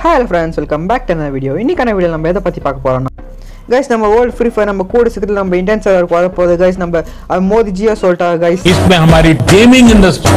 Hello friends welcome back to video இன்னைக்கான video நம்ம எதை பற்றி பார்க்க போகிறோம்னா கைஸ் நம்ம வேர்ல்டு ஃப்ரீ ஃபயர் நம்ம கூட சீக்கிரத்தில் நம்ம இந்தியன் சர்வர் வரப்போகுது கைஸ் நம்ம அது மோதிஜியா சொல்லிட்டா கைஸ் इसमें हमारी गेमिंग इंडस्ट्री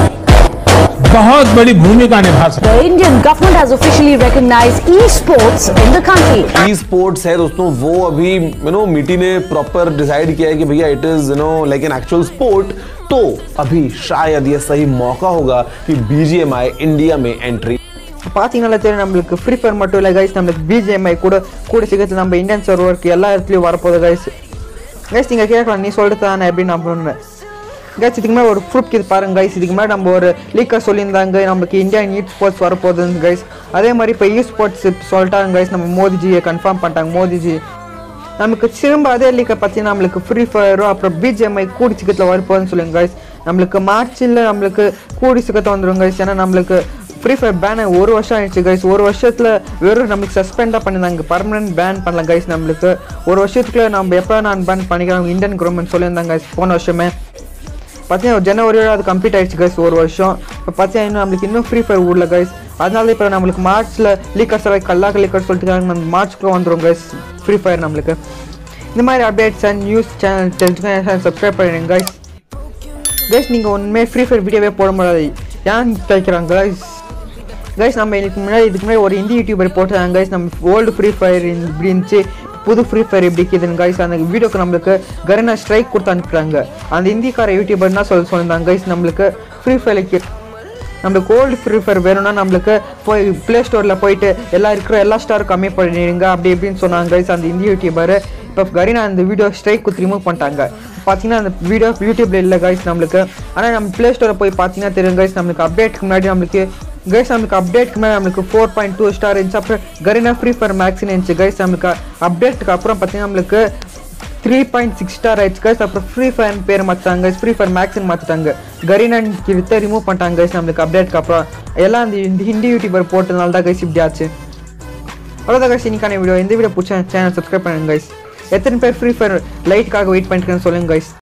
बहुत बड़ी भूमिका निभा सकती The Indian government has officially recognized esports in the country. Esports है दोस्तों वो अभी यू नो मीटी ने प्रॉपर डिसाइड किया है कि भैया it is you know like an actual sport तो अभी शायद ये सही मौका होगा कि बीजीएमआई इंडिया में एंट्री பார்த்தீங்கன்னா தெரியும் நம்மளுக்கு ஃப்ரீ ஃபயர் மட்டும் இல்லை கைஸ் நம்மளுக்கு பிஜிஎம்ஐ கூட கூட சீக்கிரத்தில் நம்ம இந்தியன் சர்வருக்கு எல்லா இடத்துலையும் வரப்போகுது கைஸ் கைஸ் நீங்கள் கேட்கலாம் நீ சொல்லிட்டு தானே எப்படி நான் பண்ணுவேன் கைஸ் இதுக்கு மேலே ஒரு ப்ரூஃப் இது பாருங்க கைஸ் இதுக்கு மேலே நம்ம ஒரு லீக்கர் சொல்லியிருந்தாங்க நம்மளுக்கு இந்தியன் இ ஸ்போர்ட்ஸ் வரப்போகுதுன்னு கைஸ் அதே மாதிரி இப்போ இ ஸ்போர்ட்ஸ் சொல்லிட்டாங்க கைஸ் நம்ம மோதிஜியை கன்ஃபார்ம் பண்ணிட்டாங்க மோதிஜி நமக்கு திரும்ப அதே லீக்கை பற்றி நம்மளுக்கு ஃப்ரீ ஃபயரும் அப்புறம் பிஜிஎம்ஐ கூடி சீக்கிரத்தில் வரப்போகுதுன்னு சொல்லுங்க கைஸ் நம்மளுக்கு மார்ச்சில் நம்மளுக்கு கூடி சீக்கிரத்தை வந்துடும் கைஸ் ஏன்னா நம்மளுக்கு ஃப்ரீ ஃபயர் பேன் ஒரு வருஷம் ஆயிடுச்சு கைஸ் ஒரு வருஷத்தில் வெறும் நம்மளுக்கு சஸ்பெண்டாக பண்ணியிருந்தாங்க பர்மனன்ட் பேன் பண்ணல கைஸ் நம்மளுக்கு ஒரு வருஷத்துக்குள்ள நம்ம எப்போ நான் பேன் பண்ணிக்கலாம் இந்தியன் கவர்மெண்ட் சொல்லியிருந்தாங்க guys போன வருஷமே பார்த்தீங்கன்னா ஜனவரியோட அது கம்ப்ளீட் ஆயிடுச்சு கைஸ் ஒரு வருஷம் இப்போ பார்த்தீங்கன்னா இன்னும் நம்மளுக்கு இன்னும் ஃப்ரீ ஃபயர் விடல கைஸ் அதனால இப்போ நம்மளுக்கு மார்ச்சில் லீக்கர்ஸ் எல்லாம் கல்லாக்க லீக்கர் சொல்லிட்டு நம்ம மார்ச்சுக்குள்ள வந்துடும் கைஸ் ஃப்ரீ ஃபயர் நம்மளுக்கு இந்த மாதிரி அப்டேட்ஸ் அண்ட் நியூஸ் சேனல் தெரிஞ்சுக்க சப்ஸ்கிரைப் பண்ணிடுங்க கைஸ் கைஸ் நீங்கள் ஒன்றுமே ஃப்ரீ ஃபயர் வீடியோவே போட முடியாது ஏன் கேட்குறாங்க கைஸ் கைஸ் நம்ம இதுக்கு முன்னாடி இதுக்கு முன்னாடி ஒரு இந்தி யூடியூபர் போட்டாங்க கைஸ் நம்ம ஓல்டு ஃப்ரீ ஃபயர் இப்படி இருந்துச்சு புது ஃப்ரீ ஃபயர் எப்படி இருக்குதுன்னு கைஸ் அந்த வீடியோக்கு நம்மளுக்கு கரனா ஸ்ட்ரைக் கொடுத்து அனுப்புறாங்க அந்த இந்திக்கார யூடியூபர் என்ன சொல்ல சொல்லியிருந்தாங்க கைஸ் நம்மளுக்கு ஃப்ரீ ஃபயருக்கு நம்மளுக்கு ஓல்டு ஃப்ரீ ஃபயர் வேணும்னா நம்மளுக்கு போய் ப்ளே ஸ்டோரில் போயிட்டு எல்லா இருக்கிற எல்லா ஸ்டாரும் கம்மி பண்ணிடுங்க அப்படி இப்படின்னு சொன்னாங்க கைஸ் அந்த இந்தி யூடியூபர் இப்போ கரீனா அந்த வீடியோ ஸ்ட்ரைக் கொடுத்து ரிமூவ் பண்ணிட்டாங்க பார்த்தீங்கன்னா அந்த வீடியோ யூடியூப்ல இல்லை கைஸ் நம்மளுக்கு ஆனால் நம்ம ப்ளே ஸ்டோரில் போய் பார்த்தீங்கன்னா தெரியும் கைஸ் நம்மளுக்கு அப்டேட்க்கு முன்னாடி நம்மளுக்கு கைஸ் நம்மளுக்கு அப்டேட்க்கு மேலே நம்மளுக்கு ஃபோர் பாயிண்ட் டூ ஸ்டார் இருந்துச்சு அப்புறம் கரீனா ஃப்ரீ ஃபயர் மேக்ஸ்னு இருந்துச்சு கைஸ் நம்மளுக்கு அப்டேட்டுக்கு அப்புறம் பார்த்தீங்கன்னா நம்மளுக்கு த்ரீ பாயிண்ட் சிக்ஸ் ஸ்டார் ஆயிடுச்சு கைஸ் அப்புறம் ஃப்ரீ ஃபயர் பேர் மாற்றிட்டாங்க ஃப்ரீ ஃபயர் மேக்ஸ்னு மாற்றிட்டாங்க கரீனான் கிட்ட ரிமூவ் பண்ணிட்டாங்க கைஸ் நம்மளுக்கு அப்டேட்க்கு அப்புறம் எல்லாம் அந்த இந்த ஹிந்தி யூடியூபர் போட்டதுனால தான் கைஸ் இப்படி ஆச்சு அவ்வளோதான் கைஸ் இன்னைக்கான வீடியோ இந்த வீடியோ பிடிச்ச சேனல் சப்ஸ்கிரைப் பண்ணுங்க கைஸ் எத்தனை பேர் ஃப்ரீ ஃபயர் லைட்டுக்காக வெயிட் பண்ணிட்டு சொல்லுங்க கைஸ்